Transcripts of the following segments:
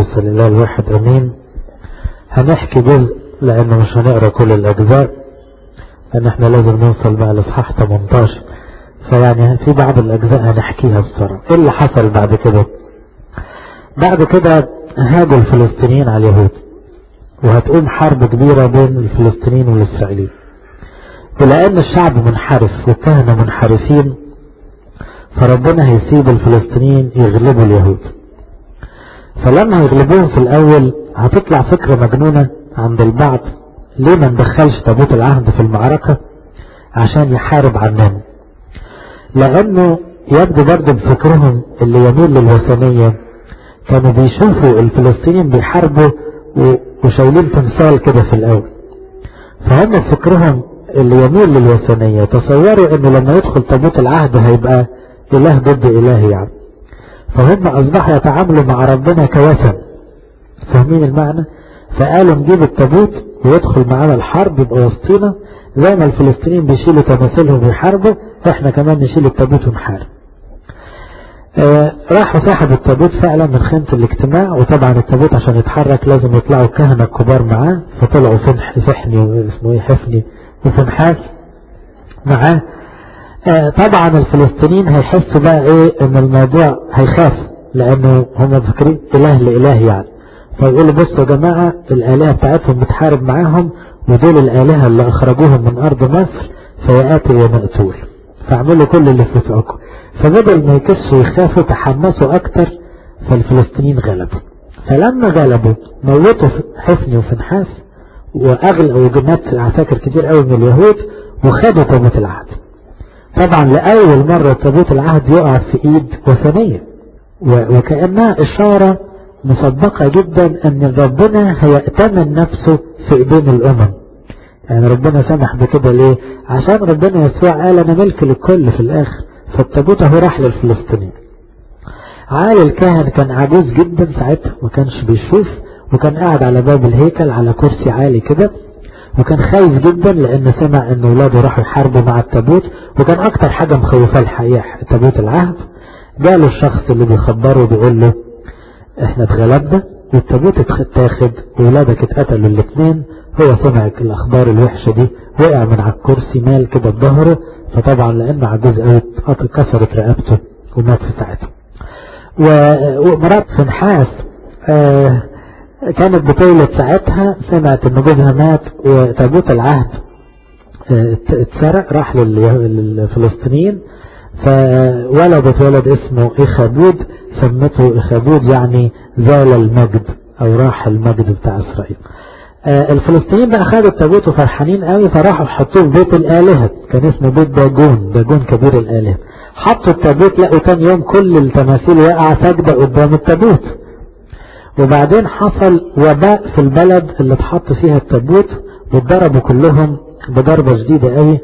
القدوس لله الواحد امين هنحكي جزء لانه مش هنقرا كل الاجزاء لان احنا لازم نوصل بقى لاصحاح 18 فيعني في بعض الاجزاء هنحكيها بسرعه ايه اللي حصل بعد كده بعد كده هاجوا الفلسطينيين على اليهود وهتقوم حرب كبيرة بين الفلسطينيين والإسرائيليين ولأن الشعب منحرف والكهنة منحرفين فربنا هيسيب الفلسطينيين يغلبوا اليهود فلما يغلبوهم في الأول هتطلع فكرة مجنونة عند البعض ليه ما ندخلش تابوت العهد في المعركة عشان يحارب عنهم لأنه يبدو برضه بفكرهم اللي يميل للوثنية كانوا بيشوفوا الفلسطينيين بيحاربوا وشايلين تمثال كده في الأول فهم فكرهم اللي يميل للوثنية تصوروا انه لما يدخل تابوت العهد هيبقى اله ضد اله يعني فهم اصبحوا يتعاملوا مع ربنا كوثن فاهمين المعنى فقالوا نجيب التابوت ويدخل معانا الحرب يبقى وسطينا زي ما الفلسطينيين بيشيلوا تماثيلهم ويحاربوا احنا كمان نشيل التابوت ونحارب آه راحوا سحبوا التابوت فعلا من خيمة الاجتماع وطبعا التابوت عشان يتحرك لازم يطلعوا الكهنة الكبار معاه فطلعوا فنح فحني واسمه ايه حفني وفنحاس معاه آه طبعا الفلسطينيين هيحسوا بقى ايه ان الموضوع هيخاف لانه هم فاكرين اله لاله يعني فيقولوا بصوا يا جماعة الالهة بتاعتهم بتحارب معاهم ودول الالهة اللي اخرجوهم من ارض مصر فيقاتل ومقتول فاعملوا كل اللي في وسعكم فبدل ما يكسوا ويخافوا تحمسوا اكتر فالفلسطينيين غلبوا فلما غلبوا موتوا حفني وفنحاس واغلى وجمات عساكر كتير قوي من اليهود وخدوا تابوت العهد طبعا لاول مرة تابوت العهد يقع في ايد وثنية وكأنها اشارة مصدقة جدا ان ربنا هيأتمن نفسه في ايدين الامم يعني ربنا سمح بكده ليه عشان ربنا يسوع قال انا ملك للكل في الاخر فالتابوت اهو راح للفلسطينيين عالي الكاهن كان عجوز جدا ساعتها ما كانش بيشوف وكان قاعد على باب الهيكل على كرسي عالي كده وكان خايف جدا لان سمع ان اولاده راحوا يحاربوا مع التابوت وكان اكتر حاجة مخوفاه الحقيقة تابوت العهد جاله الشخص اللي بيخبره بيقول له احنا اتغلبنا والتابوت اتاخد واولادك اتقتلوا الاثنين هو سمع الاخبار الوحشة دي وقع من على الكرسي مال كده بظهره فطبعا لانه عجوز قوي كسرت رقبته ومات في ساعتها ومرات فنحاس آه كانت بتولد ساعتها سمعت ان جوزها مات وتابوت العهد اتسرق راح للفلسطينيين فولدت ولد اسمه اخابود سمته اخابود يعني زال المجد او راح المجد بتاع اسرائيل الفلسطينيين بقى خدوا التابوت وفرحانين قوي فراحوا حطوه في بيت الالهه كان اسمه بيت داجون داجون كبير الالهه حطوا التابوت لقوا تاني يوم كل التماثيل واقعه ساجده قدام التابوت وبعدين حصل وباء في البلد اللي اتحط فيها التابوت واتضربوا كلهم بضربة شديدة قوي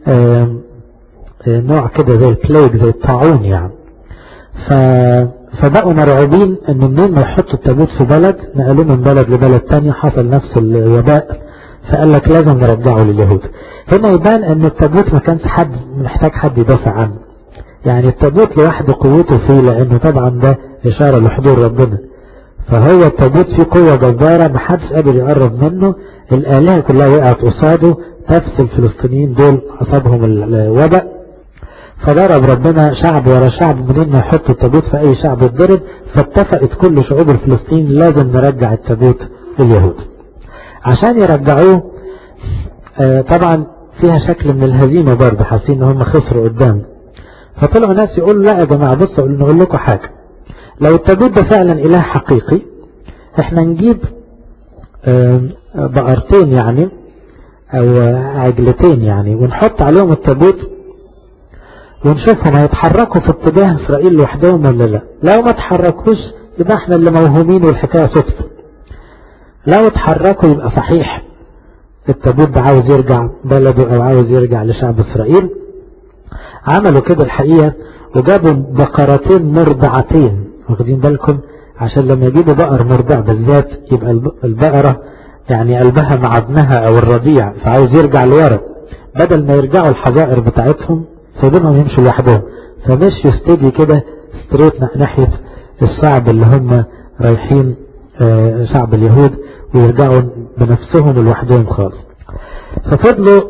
نوع كده زي البليج زي الطاعون يعني ف فبقوا مرعوبين ان منين ما يحطوا التابوت في بلد نقلوه من بلد لبلد تاني حصل نفس الوباء فقال لك لازم نرجعه لليهود هنا يبان ان التابوت ما كانش حد محتاج حد يدافع عنه يعني التابوت لوحده قوته فيه لانه طبعا ده اشارة لحضور ربنا فهو التابوت فيه قوة جبارة محدش قادر يقرب منه الآلهة كلها وقعت قصاده نفس الفلسطينيين دول أصابهم الوباء فضرب ربنا شعب ورا شعب منين ما يحطوا التابوت في أي شعب يتضرب فاتفقت كل شعوب الفلسطين لازم نرجع التابوت لليهود عشان يرجعوه آه طبعا فيها شكل من الهزيمة برضه حاسين ان هم خسروا قدام فطلعوا ناس يقولوا لا يا جماعة بصوا نقول لكم حاجة لو التابوت ده فعلا اله حقيقي احنا نجيب بقرتين يعني او عجلتين يعني ونحط عليهم التابوت ونشوفهم هيتحركوا في اتجاه اسرائيل لوحدهم ولا لا لو ما تحركوش يبقى احنا اللي موهومين والحكاية صدفة لو اتحركوا يبقى صحيح التابوت ده عاوز يرجع بلده او عاوز يرجع لشعب اسرائيل عملوا كده الحقيقة وجابوا بقرتين مرضعتين واخدين بالكم عشان لما يجيبوا بقر مرضع بالذات يبقى البقرة يعني قلبها مع ابنها او الرضيع فعاوز يرجع لورا بدل ما يرجعوا الحظائر بتاعتهم سايبينهم يمشوا لوحدهم فمشوا استدي كده ستريت ناحية الشعب اللي هم رايحين شعب اليهود ويرجعوا بنفسهم لوحدهم خالص ففضلوا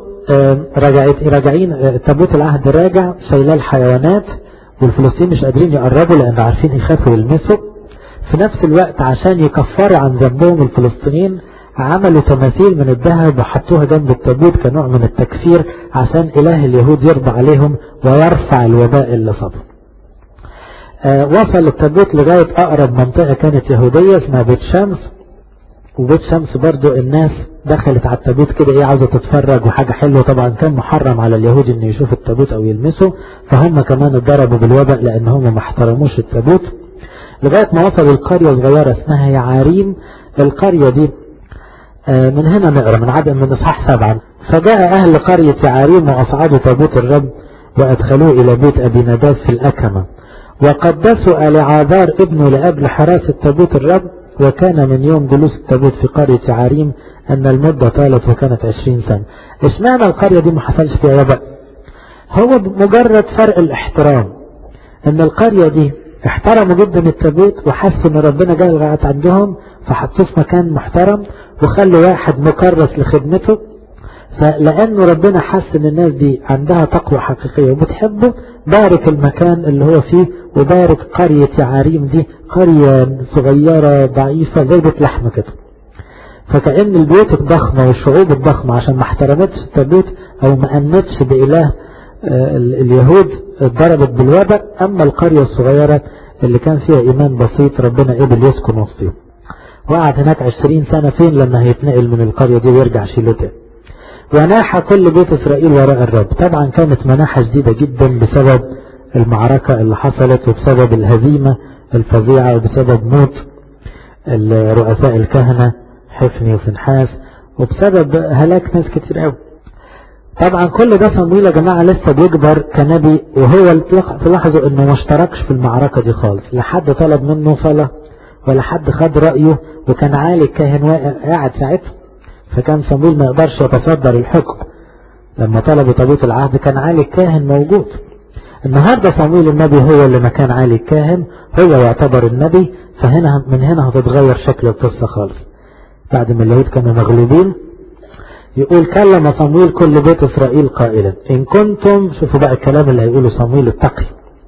راجعين تابوت العهد راجع شايلاه الحيوانات والفلسطينيين مش قادرين يقربوا لان عارفين يخافوا يلمسوا في نفس الوقت عشان يكفروا عن ذنبهم الفلسطينيين عملوا تماثيل من الذهب وحطوها جنب التابوت كنوع من التكفير عشان اله اليهود يرضى عليهم ويرفع الوباء اللي صابهم آه وصل التابوت لغاية اقرب منطقة كانت يهودية اسمها بيت شمس وبيت شمس برضو الناس دخلت على التابوت كده ايه عاوزة تتفرج وحاجة حلوة طبعا كان محرم على اليهود ان يشوفوا التابوت او يلمسوا فهم كمان اتضربوا بالوباء لان هم ما احترموش التابوت لغاية ما وصلوا القرية صغيرة اسمها يعاريم القرية دي آه من هنا نقرا من عدد من اصحاح سبعة فجاء اهل قرية يعاريم واصعدوا تابوت الرب وادخلوه الى بيت ابي نداب في الاكمة وقدسوا العاذار ابنه لاجل حراسة تابوت الرب وكان من يوم جلوس التابوت في قرية عريم أن المدة طالت وكانت عشرين سنة اشمعنى القرية دي ما حصلش فيها وباء هو مجرد فرق الاحترام ان القرية دي احترموا جدا التابوت وحسوا ان ربنا جاي لغاية عندهم فحطوه في مكان محترم وخلوا واحد مكرس لخدمته فلأنه ربنا حس ان الناس دي عندها تقوى حقيقية وبتحبه بارك المكان اللي هو فيه وبارك قرية عريم دي قرية صغيرة ضعيفة زي بيت لحمة كده فكأن البيوت الضخمة والشعوب الضخمة عشان ما احترمتش التابوت او ما امنتش بإله اليهود اتضربت بالوباء اما القرية الصغيرة اللي كان فيها ايمان بسيط ربنا قبل يسكن وسطهم وقعد هناك عشرين سنة فين لما هيتنقل من القرية دي ويرجع شيلو تاني وناح كل بيت اسرائيل وراء الرب طبعا كانت مناحة شديدة جدا بسبب المعركة اللي حصلت وبسبب الهزيمة الفظيعة وبسبب موت رؤساء الكهنة حفني وفنحاس وبسبب هلاك ناس كتير قوي طبعا كل ده صمويل يا جماعة لسه بيكبر كنبي وهو تلاحظوا انه ما اشتركش في المعركة دي خالص لا حد طلب منه صلاة ولا حد خد رأيه وكان عالي الكاهن قاعد ساعتها فكان صمويل ما يقدرش يتصدر الحكم لما طلبوا تابوت العهد كان عالي الكاهن موجود النهاردة صمويل النبي هو اللي مكان عالي الكاهن هو يعتبر النبي فهنا من هنا هتتغير شكل القصة خالص بعد ما اليهود كانوا مغلوبين يقول كلم صمويل كل بيت إسرائيل قائلا إن كنتم شوفوا بقى الكلام اللي هيقوله صمويل التقي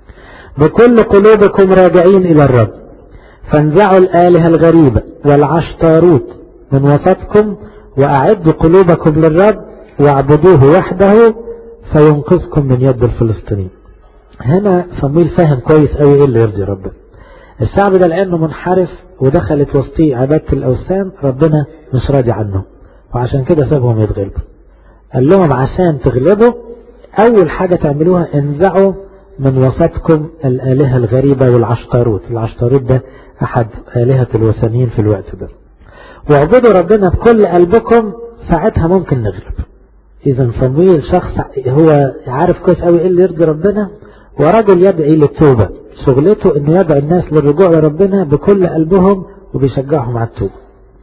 بكل قلوبكم راجعين إلى الرب فانزعوا الآلهة الغريبة والعشتاروت من وسطكم وأعدوا قلوبكم للرب واعبدوه وحده فينقذكم من يد الفلسطينيين هنا صمويل فاهم كويس قوي ايه اللي يرضي ربنا الشعب ده لانه منحرف ودخلت وسطيه عبادة الاوثان ربنا مش راضي عنه وعشان كده سابهم يتغلبوا قال لهم عشان تغلبوا اول حاجة تعملوها انزعوا من وسطكم الالهة الغريبة والعشتاروت العشتاروت ده احد الهة الوثنيين في الوقت ده واعبدوا ربنا بكل قلبكم ساعتها ممكن نغلب اذا صمويل شخص هو عارف كويس قوي ايه اللي يرضي ربنا ورجل يدعي للتوبة شغلته انه يدعو الناس للرجوع لربنا بكل قلبهم وبيشجعهم على التوبة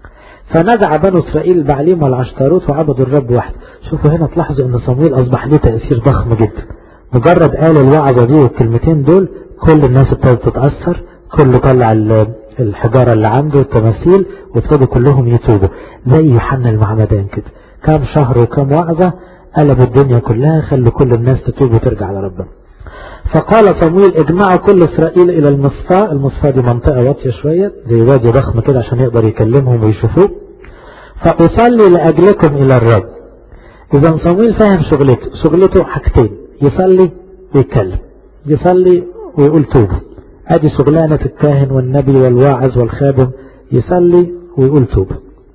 فنزع بنو اسرائيل البعليم والعشتاروت وعبدوا الرب وحده شوفوا هنا تلاحظوا ان صمويل اصبح له تأثير ضخم جدا مجرد قال الوعظة دي والكلمتين دول كل الناس ابتدت تتأثر كله طلع الحجارة اللي عنده التماثيل وابتدوا كلهم يتوبوا زي يوحنا المعمدان كده كام شهر وكام وعظة قلبوا الدنيا كلها خلوا كل الناس تتوب وترجع لربنا فقال صمويل اجمعوا كل اسرائيل الى المصفاء المصفاء دي منطقة واطية شوية زي وادي ضخم كده عشان يقدر يكلمهم ويشوفوه فاصلي لاجلكم الى الرب اذا صمويل فاهم شغلته شغلته حاجتين يصلي ويتكلم يصلي ويقول توبوا ادي شغلانة الكاهن والنبي والواعظ والخادم يصلي ويقول توبوا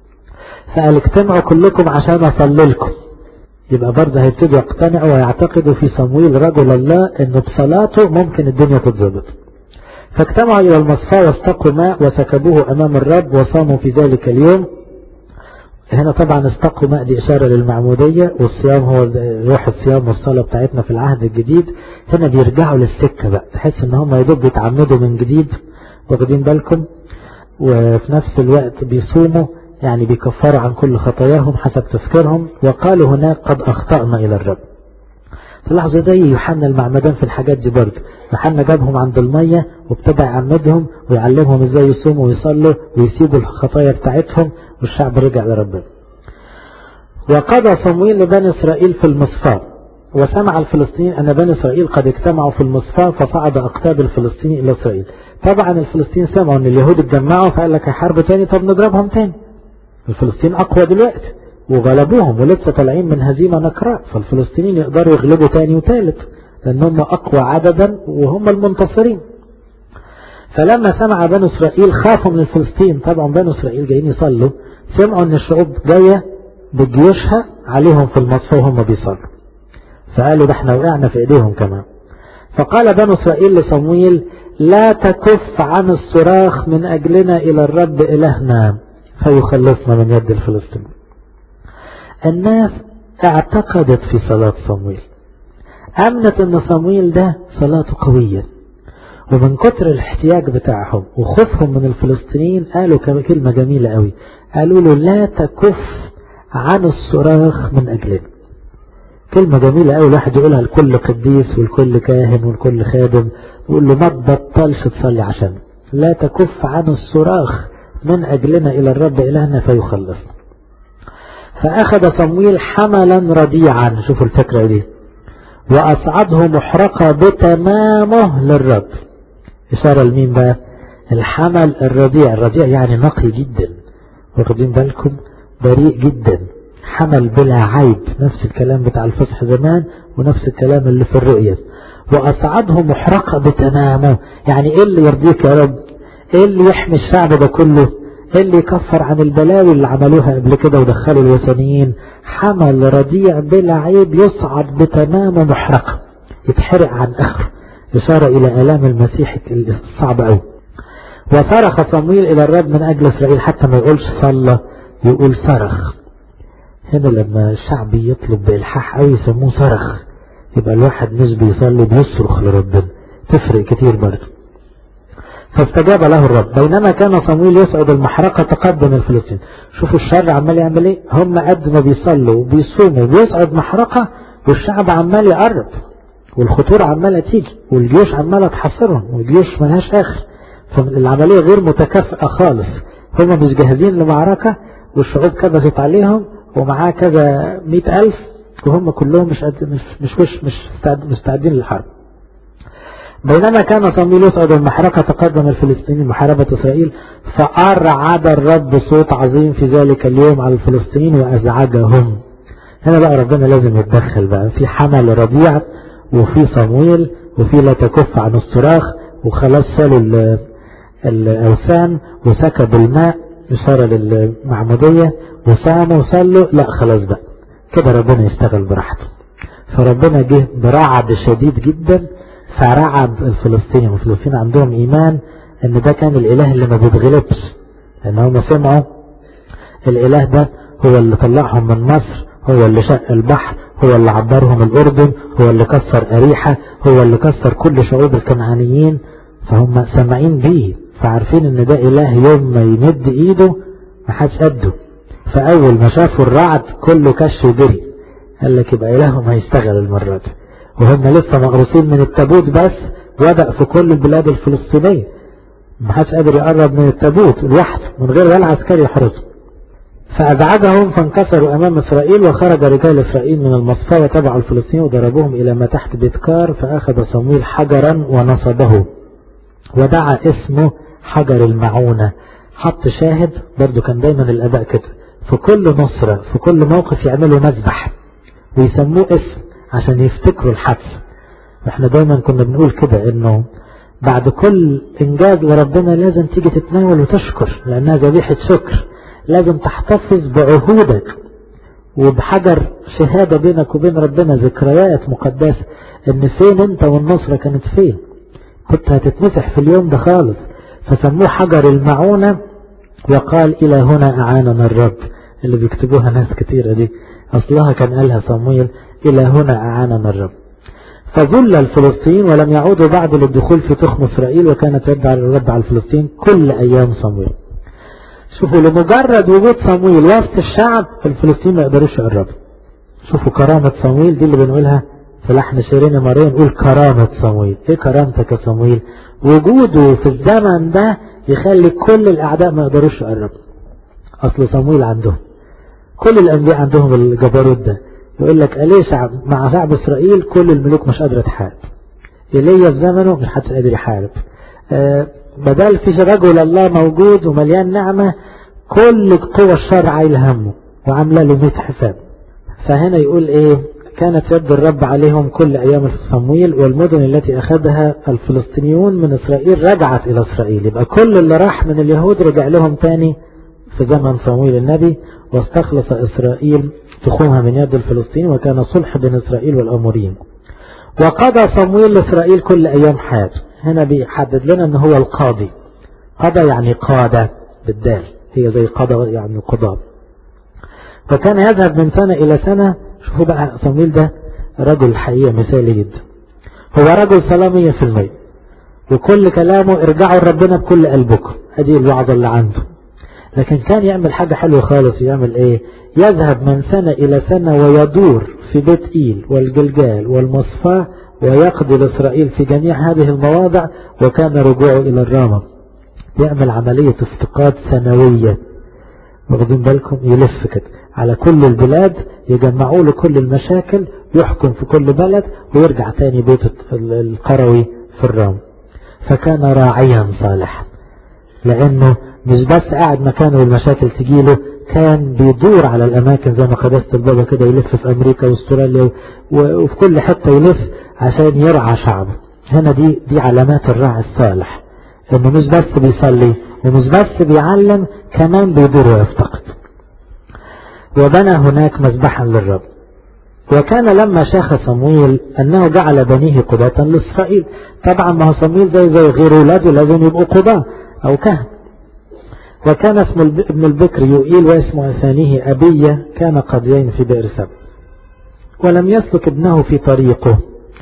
فقال اجتمعوا كلكم عشان اصلي لكم يبقى برضه هيبتدوا يقتنعوا ويعتقدوا في صمويل رجل الله انه بصلاته ممكن الدنيا تتظبط فاجتمعوا الى المصفى واستقوا ماء وسكبوه امام الرب وصاموا في ذلك اليوم هنا طبعا استقوا ماء دي اشارة للمعمودية والصيام هو روح الصيام والصلاة بتاعتنا في العهد الجديد هنا بيرجعوا للسكة بقى تحس ان هم يدوب بيتعمدوا من جديد واخدين بالكم وفي نفس الوقت بيصوموا يعني بيكفروا عن كل خطاياهم حسب تفكيرهم وقالوا هناك قد أخطأنا إلى الرب تلاحظوا زي يوحنا المعمدان في الحاجات دي برضه يوحنا جابهم عند المية وابتدى يعمدهم ويعلمهم ازاي يصوموا ويصلوا ويسيبوا الخطايا بتاعتهم والشعب رجع لربنا وقضى صمويل لبني اسرائيل في المصفاة وسمع الفلسطينيين ان بني اسرائيل قد اجتمعوا في المصفاة فصعد اقطاب الفلسطيني الى اسرائيل طبعا الفلسطينيين سمعوا ان اليهود اتجمعوا فقال لك هيحاربوا تاني طب نضربهم تاني الفلسطين اقوى دلوقتي وغلبوهم ولسه طالعين من هزيمة نكراء فالفلسطينيين يقدروا يغلبوا تاني وتالت لان هم اقوى عددا وهم المنتصرين فلما سمع بنو اسرائيل خافوا من الفلسطين طبعا بنو اسرائيل جايين يصلوا سمعوا ان الشعوب جاية بجيوشها عليهم في المصفى وهم بيصلوا فقالوا ده احنا وقعنا في ايديهم كمان فقال بنو اسرائيل لصمويل لا تكف عن الصراخ من اجلنا الى الرب الهنا فيخلصنا من يد الفلسطينيين الناس اعتقدت في صلاة صمويل امنت ان صمويل ده صلاته قوية ومن كتر الاحتياج بتاعهم وخوفهم من الفلسطينيين قالوا كلمة جميلة قوي قالوا له لا تكف عن الصراخ من اجلنا كلمة جميلة قوي الواحد يقولها لكل قديس ولكل كاهن ولكل خادم يقول له ما تبطلش تصلي عشان لا تكف عن الصراخ من اجلنا الى الرب الهنا فيخلصنا فاخذ صمويل حملا رديعا شوفوا الفكرة دي واصعده محرقة بتمامه للرب اشارة لمين بقى الحمل الرديع الرديع يعني نقي جدا واخدين بالكم بريء جدا حمل بلا عيب نفس الكلام بتاع الفصح زمان ونفس الكلام اللي في الرؤية واصعده محرقة بتمامه يعني ايه اللي يرضيك يا رب ايه اللي يحمي الشعب ده كله ايه اللي يكفر عن البلاوي اللي عملوها قبل كده ودخلوا الوثنيين حمل رديع بلا عيب يصعد بتمامه محرقة يتحرق عن اخره إشارة إلى آلام المسيح الصعب أوي وصرخ صمويل إلى الرب من أجل إسرائيل حتى ما يقولش صلى يقول صرخ هنا لما الشعب يطلب بإلحاح أوي يسموه صرخ يبقى الواحد مش بيصلي بيصرخ لربنا تفرق كتير برضه فاستجاب له الرب بينما كان صمويل يصعد المحرقة تقدم الفلسطين شوفوا الشر عمال يعمل ايه هم قد ما بيصلوا وبيصوموا وبيصعد محرقة والشعب عمال يقرب والخطورة عمالة تيجي والجيوش عمالة تحاصرهم والجيوش ملهاش آخر فالعملية غير متكافئة خالص هم مش جاهزين لمعركة والشعوب كبست عليهم ومعاه كذا مئة ألف وهم كلهم مش قد مش مش مش, مش مستعدين للحرب بينما كان صمويل يصعد المحرقة تقدم الفلسطينيين محاربة إسرائيل فأرعد الرب صوت عظيم في ذلك اليوم على الفلسطينيين وأزعجهم هنا بقى ربنا لازم يتدخل بقى في حمل رضيع وفي صمويل وفي لا تكف عن الصراخ وخلاص شالوا الأوثان وسكبوا الماء إشارة للمعمودية وساموا وصلوا لا خلاص بقى كده ربنا يشتغل براحته فربنا جه برعد شديد جدا فرعد الفلسطينيين الفلسطينيين عندهم إيمان ان ده كان الإله اللي ما بيتغلبش لأن هم سمعوا الإله ده هو اللي طلعهم من مصر هو اللي شق البحر هو اللي عبرهم الأردن هو اللي كسر أريحة هو اللي كسر كل شعوب الكنعانيين فهم سامعين بيه فعارفين ان ده إله يوم ما يمد إيده ما حدش قده فأول ما شافوا الرعد كله كش وجري قال لك يبقى إلههم هيشتغل المرة دي وهم لسه مغروسين من التابوت بس وبدأ في كل البلاد الفلسطينية ما حدش قادر يقرب من التابوت لوحده من غير ولا عسكري يحرسه فأزعجهم فانكسروا أمام إسرائيل وخرج رجال إسرائيل من المصفى وتبعوا الفلسطينيين وضربوهم إلى ما تحت بيتكار فأخذ صمويل حجرا ونصبه ودعا اسمه حجر المعونة حط شاهد برضو كان دايما الأباء كده في كل نصرة في كل موقف يعملوا مذبح ويسموه اسم عشان يفتكروا الحدث احنا دايما كنا بنقول كده انه بعد كل انجاز لربنا لازم تيجي تتناول وتشكر لانها ذبيحة شكر لازم تحتفظ بعهودك وبحجر شهادة بينك وبين ربنا ذكريات مقدسة ان فين انت والنصرة كانت فين كنت هتتمسح في اليوم ده خالص فسموه حجر المعونة وقال الى هنا اعاننا الرب اللي بيكتبوها ناس كتيرة دي اصلها كان قالها صمويل الى هنا اعاننا الرب فذل الفلسطين ولم يعودوا بعد للدخول في تخم اسرائيل وكانت يدعى الرب على الفلسطين كل ايام صمويل شوفوا لمجرد وجود صمويل وسط الشعب الفلسطين ما يقدروش يقربوا شوفوا كرامة صمويل دي اللي بنقولها في لحن شيرين مريم نقول كرامة صمويل ايه كرامتك يا صمويل وجوده في الزمن ده يخلي كل الاعداء ما يقدروش يقربوا اصل صمويل عندهم كل الانبياء عندهم الجبروت ده يقول لك اليه شعب مع شعب اسرائيل كل الملوك مش قادره تحارب ايليا في زمنه مش حدش قادر يحارب آه بدل في رجل الله موجود ومليان نعمه كل قوى الشر عايله همه وعامله له 100 حساب فهنا يقول ايه كانت يد الرب عليهم كل ايام صمويل والمدن التي اخذها الفلسطينيون من اسرائيل رجعت الى اسرائيل يبقى كل اللي راح من اليهود رجع لهم تاني في زمن صمويل النبي واستخلص اسرائيل تخومها من يد الفلسطينيين وكان صلح بين اسرائيل والاموريين وقضى صمويل لاسرائيل كل ايام حياته هنا بيحدد لنا ان هو القاضي قضى يعني قادة بالدال هي زي قضى يعني قضاء وكان يذهب من سنة إلى سنة شوفوا بقى صمويل ده رجل حقيقة مثالي جدا هو رجل صلاة في المية وكل كلامه ارجعوا لربنا بكل قلبكم ادي الوعظة اللي عنده لكن كان يعمل حاجة حلوة خالص يعمل ايه يذهب من سنة الى سنة ويدور في بيت ايل والجلجال والمصفاة ويقضي لإسرائيل في جميع هذه المواضع وكان رجوعه إلى الرامة يعمل عملية افتقاد سنوية واخدين بالكم يلف كده على كل البلاد يجمعوا له كل المشاكل يحكم في كل بلد ويرجع تاني بيت القروي في الرام فكان راعيا صالحا لانه مش بس قاعد مكانه والمشاكل تجيله كان بيدور على الاماكن زي ما قداسة البابا كده يلف في امريكا واستراليا وفي كل حتة يلف عشان يرعى شعبه هنا دي دي علامات الراعي الصالح انه مش بس بيصلي ومش بس بيعلم كمان بيدور ويفتقد وبنى هناك مذبحا للرب وكان لما شاخ صمويل انه جعل بنيه قضاة لاسرائيل طبعا ما هو صمويل زي زي غير ولاده لازم يبقوا قضاة او كهن وكان اسم ابن البكر يوئيل واسم ثانيه أبية كان قضيين في بئر سبع ولم يسلك ابنه في طريقه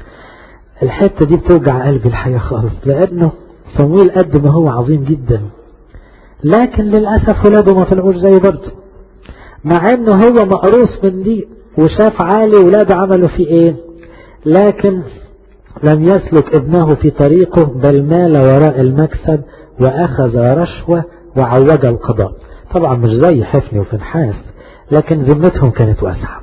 الحتة دي بتوجع قلبي الحقيقة خالص لأنه صمويل قد ما هو عظيم جدا لكن للأسف ولاده ما طلعوش زي برضه مع انه هو مقروص من دي وشاف عالي ولاده عملوا فيه ايه لكن لم يسلك ابنه في طريقه بل مال وراء المكسب واخذ رشوة وعوج القضاء طبعا مش زي حفني وفنحاس لكن ذمتهم كانت واسعة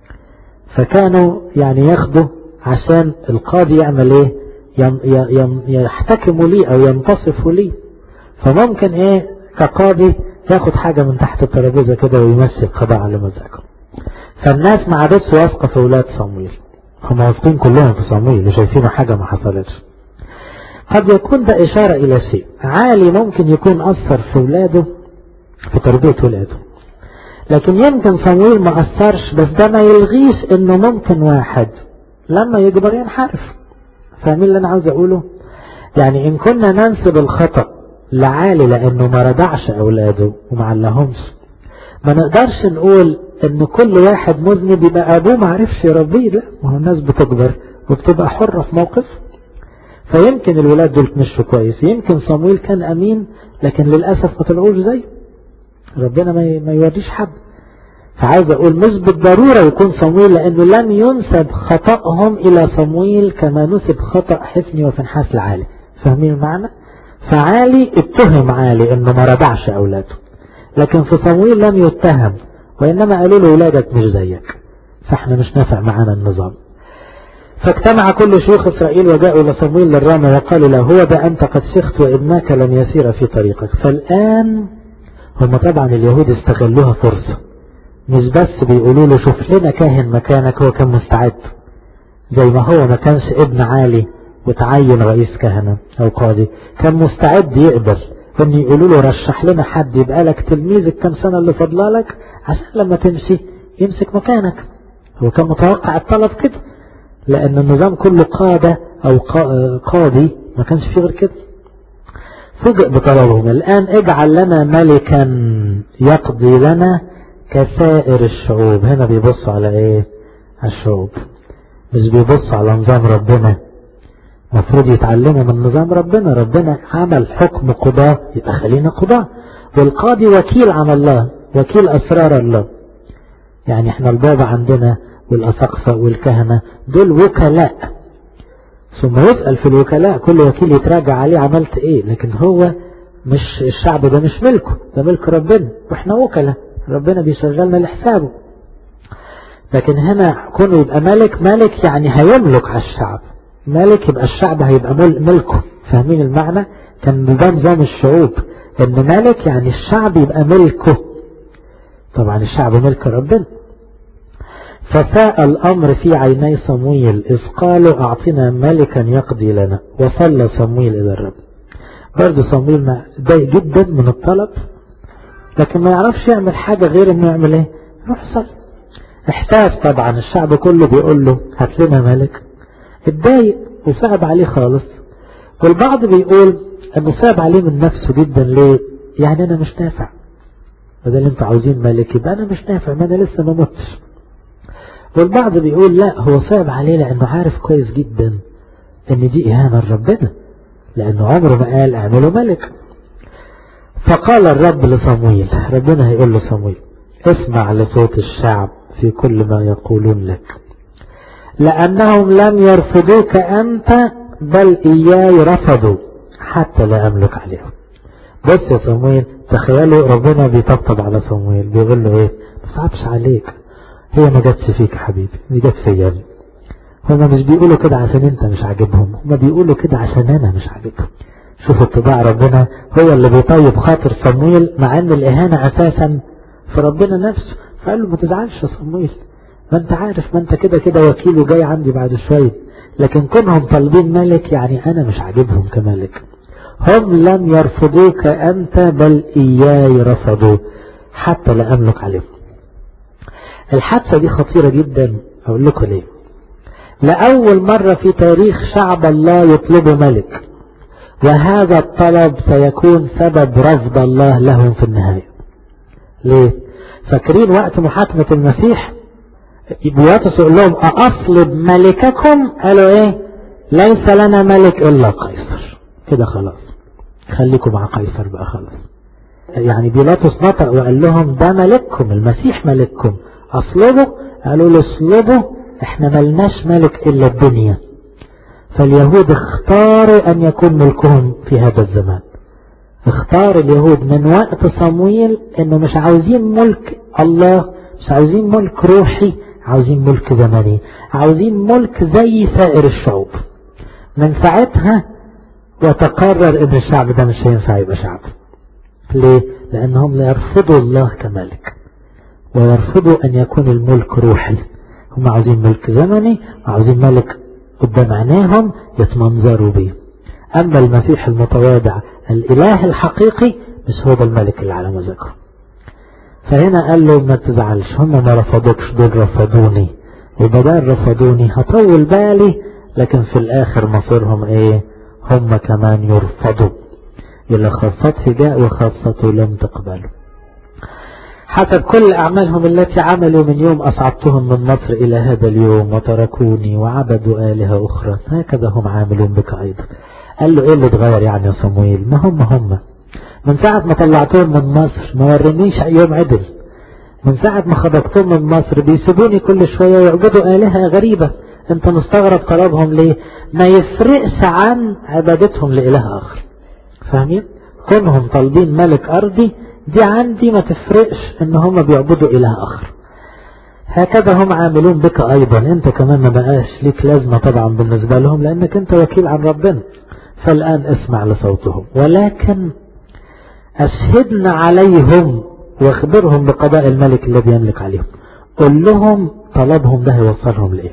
فكانوا يعني ياخدوا عشان القاضي يعمل ايه يم يم يحتكموا ليه او ينتصفوا ليه فممكن ايه كقاضي ياخد حاجة من تحت الترابيزة كده ويمشي القضاء على مزاجه فالناس ما عادتش واثقة في ولاد صمويل هم واثقين كلهم في صمويل وشايفين حاجة ما حصلتش قد يكون ده إشارة إلى شيء عالي ممكن يكون أثر في ولاده في تربية ولاده لكن يمكن صمويل ما أثرش بس ده ما يلغيش إنه ممكن واحد لما يكبر ينحرف فاهمين اللي أنا عاوز أقوله يعني إن كنا ننسب الخطأ لعالي لأنه ما رضعش أولاده وما علهمش ما نقدرش نقول إن كل واحد مذنب يبقى أبوه ما عرفش يربيه لا ما هو الناس بتكبر وبتبقى حرة في موقف فيمكن الولاد دول مشوا كويس يمكن صمويل كان أمين لكن للأسف ما طلعوش زيه ربنا ما يوريش حد فعايز أقول مش بالضرورة يكون صمويل لأنه لم ينسب خطأهم إلى صمويل كما نسب خطأ حفني وفنحاس العالي فاهمين المعنى؟ فعالي اتهم عالي انه ما رضعش اولاده لكن في صمويل لم يتهم وانما قالوا له ولادك مش زيك فاحنا مش نافع معانا النظام فاجتمع كل شيوخ اسرائيل وجاءوا الى صمويل للرامة وقالوا له هو ده انت قد شخت وابنك لن يسير في طريقك فالان هم طبعا اليهود استغلوها فرصة مش بس بيقولوا له شوف لنا كاهن مكانك هو كان مستعد زي ما هو ما كانش ابن عالي وتعين رئيس كهنة او قاضي كان مستعد يقبل ان يقولوا له رشح لنا حد يبقى لك تلميذ الكام سنة اللي فضلها لك عشان لما تمشي يمسك مكانك هو كان متوقع الطلب كده لان النظام كله قادة او قاضي ما كانش فيه غير كده فوجئ بطلبهم الان اجعل لنا ملكا يقضي لنا كسائر الشعوب هنا بيبصوا على ايه على الشعوب مش بيبصوا على نظام ربنا المفروض يتعلموا من نظام ربنا ربنا عمل حكم قضاة يبقى خلينا قضاة والقاضي وكيل عن الله وكيل أسرار الله يعني احنا البابا عندنا والأسقفة والكهنة دول وكلاء ثم يسأل في الوكلاء كل وكيل يتراجع عليه عملت ايه لكن هو مش الشعب ده مش ملكه ده ملك ربنا واحنا وكلاء ربنا بيشغلنا لحسابه لكن هنا كونه يبقى ملك ملك يعني هيملك على الشعب ملك يبقى الشعب هيبقى ملكه فاهمين المعنى كان ده نظام الشعوب ان ملك يعني الشعب يبقى ملكه طبعا الشعب ملك ربنا فساء الأمر في عيني صمويل إذ قالوا أعطنا ملكا يقضي لنا وصلى صمويل إلى الرب برضه صمويل ضايق جدا من الطلب لكن ما يعرفش يعمل حاجة غير انه يعمل ايه يروح صلي احتاج طبعا الشعب كله بيقول له هات لنا ملك اتضايق وصعب عليه خالص والبعض بيقول انه صعب عليه من نفسه جدا ليه يعني انا مش نافع بدل انتوا عاوزين ملك يبقى انا مش نافع ما انا لسه ما متش والبعض بيقول لا هو صعب عليه لانه عارف كويس جدا ان دي اهانة لربنا لانه عمره ما قال اعمله ملك فقال الرب لصمويل ربنا هيقول له صمويل اسمع لصوت الشعب في كل ما يقولون لك لأنهم لم يرفضوك أنت بل إياي رفضوا حتى لا أملك عليهم بص يا صمويل تخيلوا ربنا بيطبطب على صمويل بيقول له ايه ما صعبش عليك هي ما جاتش فيك يا حبيبي دي جت فيا هما مش بيقولوا كده عشان انت مش عاجبهم هما بيقولوا كده عشان انا مش عاجبهم شوف اتباع ربنا هو اللي بيطيب خاطر صمويل مع ان الاهانة اساسا في ربنا نفسه فقال له ما تزعلش يا صمويل ما انت عارف ما انت كده كده وكيل وجاي عندي بعد شوية لكن كونهم طالبين ملك يعني انا مش عاجبهم كملك هم لم يرفضوك انت بل اياي رفضوا حتى لا املك عليهم الحادثة دي خطيرة جدا اقول لكم ليه لأول مرة في تاريخ شعب الله يطلبوا ملك وهذا الطلب سيكون سبب رفض الله لهم في النهاية ليه فاكرين وقت محاكمة المسيح بيوتس يقول لهم أأصلب ملككم قالوا ايه ليس لنا ملك إلا قيصر كده خلاص خليكم مع قيصر بقى خلاص يعني بيلاطس نطق وقال لهم ده ملككم المسيح ملككم أصلبه قالوا له اصلبه احنا ملناش ملك إلا الدنيا فاليهود اختاروا أن يكون ملكهم في هذا الزمان اختار اليهود من وقت صمويل انه مش عاوزين ملك الله مش عاوزين ملك روحي عاوزين ملك زمني عاوزين ملك زي سائر الشعوب من ساعتها وتقرر ان الشعب ده مش هينفع يبقى شعب ليه لانهم يرفضوا الله كملك ويرفضوا ان يكون الملك روحي هم عاوزين ملك زمني وعاوزين ملك قدام عينيهم يتمنظروا بيه اما المسيح المتواضع الاله الحقيقي مش هو ده الملك اللي على مزاجه فهنا قال له ما تزعلش هم ما رفضوكش دول رفضوني وبدال رفضوني هطول بالي لكن في الاخر مصيرهم ايه هم كمان يرفضوا إلى خاصته جاء وخاصته لم تقبله حسب كل أعمالهم التي عملوا من يوم أصعدتهم من مصر إلى هذا اليوم وتركوني وعبدوا آلهة أخرى هكذا هم عاملون بك أيضا قال له إيه اللي اتغير يعني يا صمويل ما هم هم من ساعة ما طلعتهم من مصر ما ورنيش يوم عدل من ساعة ما خرجتهم من مصر بيسيبوني كل شوية ويعبدوا آلهة غريبة انت مستغرب طلبهم ليه ما يفرقش عن عبادتهم لإله آخر فاهمين كونهم طالبين ملك أرضي دي عندي ما تفرقش ان هم بيعبدوا إله آخر هكذا هم عاملون بك أيضا انت كمان ما بقاش ليك لازمة طبعا بالنسبة لهم لأنك انت وكيل عن ربنا فالآن اسمع لصوتهم ولكن أشهدنا عليهم واخبرهم بقضاء الملك الذي يملك عليهم قل لهم طلبهم ده يوصلهم لإيه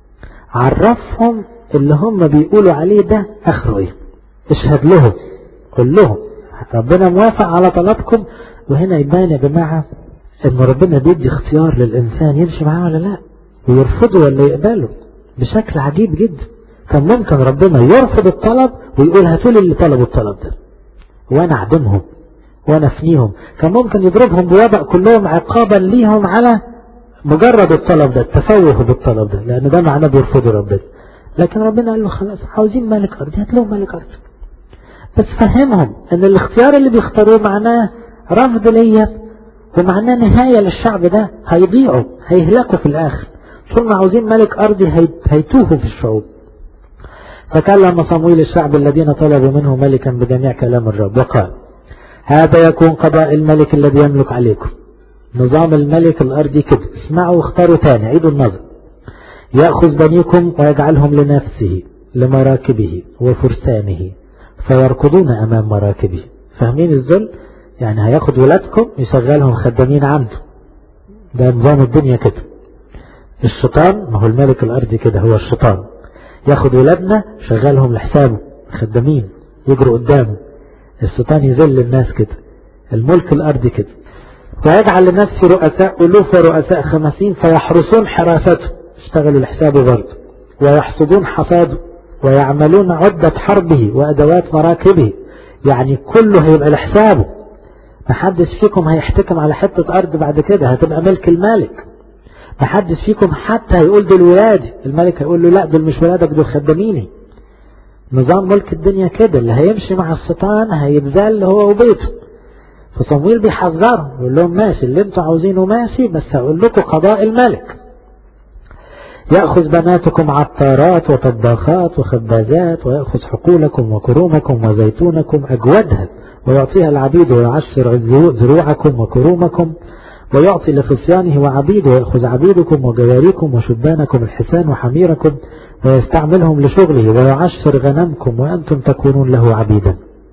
عرفهم اللي هم بيقولوا عليه ده آخره إيه اشهد لهم قل لهم ربنا موافق على طلبكم وهنا يبان يا جماعة ان ربنا بيدي اختيار للإنسان يمشي معاه ولا لا ويرفضه ولا يقبله بشكل عجيب جدا كان ممكن ربنا يرفض الطلب ويقول هاتوا لي اللي طلبوا الطلب ده وانا اعدمهم وانا افنيهم كان ممكن يضربهم بوضع كلهم عقابا ليهم على مجرد الطلب ده التفوه بالطلب ده لان ده معناه بيرفضوا ربنا لكن ربنا قال له خلاص عاوزين ملك ارض هات لهم ملك ارض بس فهمهم ان الاختيار اللي بيختاروه معناه رفض ليا ومعناه نهاية للشعب ده هيضيعوا هيهلكوا في الاخر شو ما عاوزين ملك أرضي هيتوهوا في الشعوب فكلم صمويل الشعب الذين طلبوا منه ملكا بجميع كلام الرب وقال هذا يكون قضاء الملك الذي يملك عليكم نظام الملك الأرضي كده اسمعوا واختاروا تاني عيدوا النظر يأخذ بنيكم ويجعلهم لنفسه لمراكبه وفرسانه فيركضون أمام مراكبه فاهمين الذل يعني هياخد ولادكم يشغلهم خدامين عنده ده نظام الدنيا كده الشيطان ما هو الملك الأرضي كده هو الشيطان ياخد ولادنا شغلهم لحسابه خدامين يجروا قدامه الشيطان يذل الناس كده الملك الأرضي كده ويجعل لنفسه رؤساء ألوف ورؤساء خمسين فيحرسون حراسته اشتغلوا لحسابه برضه ويحصدون حصاده ويعملون عدة حربه وأدوات مراكبه يعني كله هيبقى لحسابه محدش فيكم هيحتكم على حتة أرض بعد كده هتبقى ملك الملك محدش فيكم حتى هيقول دول ولادي الملك هيقول له لا دول مش ولادك دول خداميني نظام ملك الدنيا كده اللي هيمشي مع الشيطان هيبذل هو وبيته فصمويل بيحذرهم يقول لهم ماشي اللي انتوا عاوزينه ماشي بس هقول لكم قضاء الملك يأخذ بناتكم عطارات وطباخات وخبازات ويأخذ حقولكم وكرومكم وزيتونكم أجودها ويعطيها العبيد ويعشر زروعكم وكرومكم ويعطي لخصيانه وعبيده ويأخذ عبيدكم وجواريكم وشبانكم الحسان وحميركم ويستعملهم لشغله ويعشر غنمكم وأنتم تكونون له عبيدا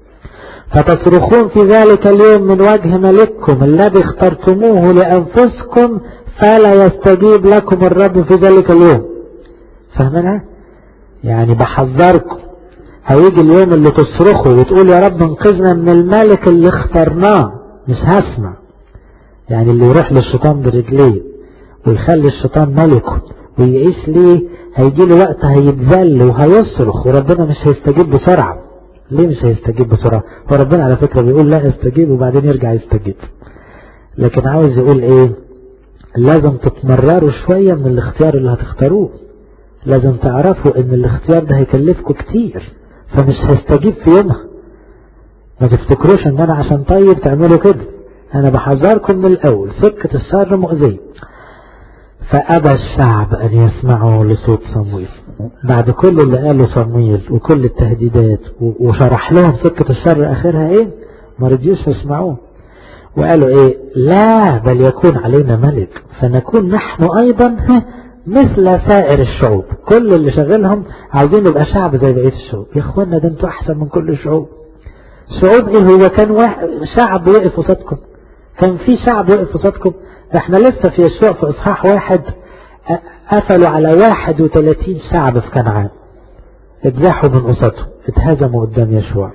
فتصرخون في ذلك اليوم من وجه ملككم الذي اخترتموه لأنفسكم فلا يستجيب لكم الرب في ذلك اليوم فاهمنا يعني بحذركم هيجي اليوم اللي تصرخوا وتقول يا رب انقذنا من الملك اللي اخترناه مش هسمع يعني اللي يروح للشيطان برجليه ويخلي الشيطان ملكه ويعيش ليه هيجي له وقت هيتذل وهيصرخ وربنا مش هيستجيب بسرعة ليه مش هيستجيب بسرعة وربنا على فكرة بيقول لا يستجيب وبعدين يرجع يستجيب لكن عاوز يقول ايه لازم تتمرروا شوية من الاختيار اللي هتختاروه لازم تعرفوا ان الاختيار ده هيكلفكم كتير فمش هيستجيب في يومها ما تفتكروش ان انا عشان طيب تعملوا كده انا بحذركم من الاول سكة الشر مؤذية فأبى الشعب أن يسمعوا لصوت صمويل بعد كل اللي قاله صمويل وكل التهديدات وشرح لهم سكة الشر آخرها إيه ما رضيوش يسمعوه وقالوا إيه لا بل يكون علينا ملك فنكون نحن أيضا مثل سائر الشعوب كل اللي شغلهم عاوزين نبقى شعب زي بقية الشعوب يا اخوانا ده انتوا احسن من كل الشعوب شعوب ايه هو كان واحد شعب وقف قصادكم كان في شعب وقف قصادكم احنا لسه في يشوع في اصحاح واحد قفلوا على 31 شعب في كنعان اتزاحوا من قصادهم اتهزموا قدام يشوع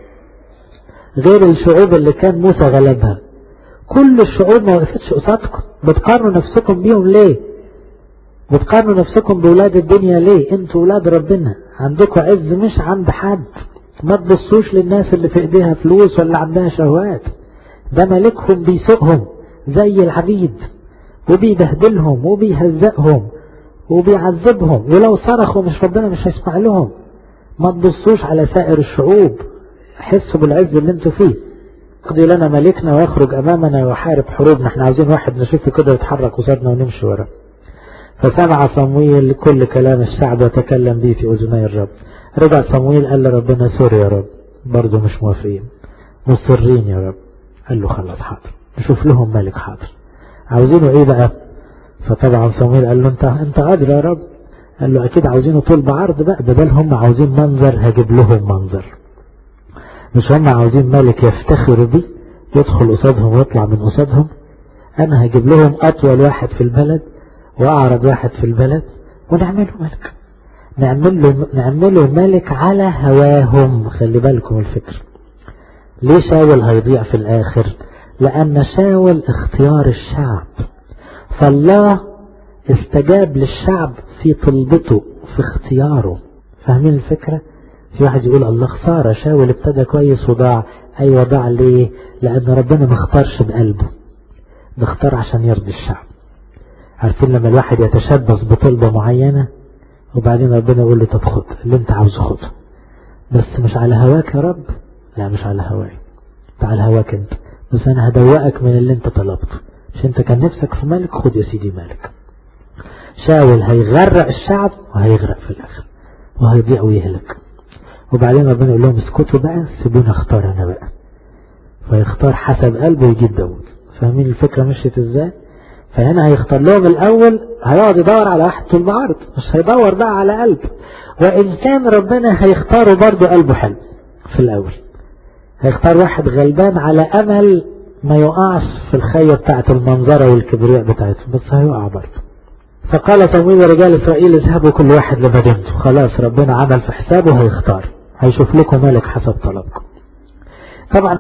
غير الشعوب اللي كان موسى غلبها كل الشعوب ما وقفتش قصادكم بتقارنوا نفسكم بيهم ليه بتقارنوا نفسكم بولاد الدنيا ليه انتوا ولاد ربنا عندكم عز مش عند حد ما تبصوش للناس اللي في ايديها فلوس ولا عندها شهوات ده ملكهم بيسوقهم زي العبيد وبيبهدلهم وبيهزقهم وبيعذبهم ولو صرخوا مش ربنا مش هيسمع لهم ما تبصوش على سائر الشعوب حسوا بالعز اللي انتوا فيه يقضي لنا ملكنا ويخرج امامنا ويحارب حروبنا احنا عاوزين واحد نشوفه كده يتحرك قصادنا ونمشي وراه فسمع صمويل كل كلام الشعب وتكلم به في اذني الرب رجع صمويل قال لربنا سوري يا رب برضه مش موافقين مصرين يا رب قال له خلاص حاضر نشوف لهم ملك حاضر عاوزينه ايه بقى فطبعا صمويل قال له انت انت قادر يا رب قال له اكيد عاوزينه طول بعرض بقى بدل هم عاوزين منظر هجيب لهم منظر مش هم عاوزين ملك يفتخروا بيه يدخل قصادهم ويطلع من قصادهم انا هجيب لهم اطول واحد في البلد واعرض واحد في البلد ونعمله ملك نعمل له نعمله ملك على هواهم خلي بالكم الفكر ليه شاول هيضيع في الاخر لان شاول اختيار الشعب فالله استجاب للشعب في طلبته في اختياره فاهمين الفكرة في واحد يقول الله خسارة شاول ابتدى كويس وضاع ايوه ضاع ليه لان ربنا ما اختارش بقلبه ده اختار عشان يرضي الشعب عارفين لما الواحد يتشبث بطلبة معينة وبعدين ربنا يقول له طب خد اللي انت عاوزه خده بس مش على هواك يا رب لا مش على هواي انت على هواك انت بس انا هدوقك من اللي انت طلبته مش انت كان نفسك في ملك خد يا سيدي ملك شاول هيغرق الشعب وهيغرق في الاخر وهيضيع ويهلك وبعدين ربنا يقول لهم اسكتوا بقى سيبوني اختار انا بقى فيختار حسب قلبه يجيب داود فاهمين الفكرة مشيت ازاي فهنا هيختار لهم الاول هيقعد يدور على واحد طول بعرض مش هيدور بقى على قلب وان كان ربنا هيختاره برضه قلبه حلو في الاول هيختار واحد غلبان على امل ما يقعش في الخية بتاعت المنظرة والكبرياء بتاعته بس هيقع برضه فقال صمويل ورجال اسرائيل اذهبوا كل واحد لمدينته خلاص ربنا عمل في حسابه هيختار هيشوف لكم ملك حسب طلبكم طبعا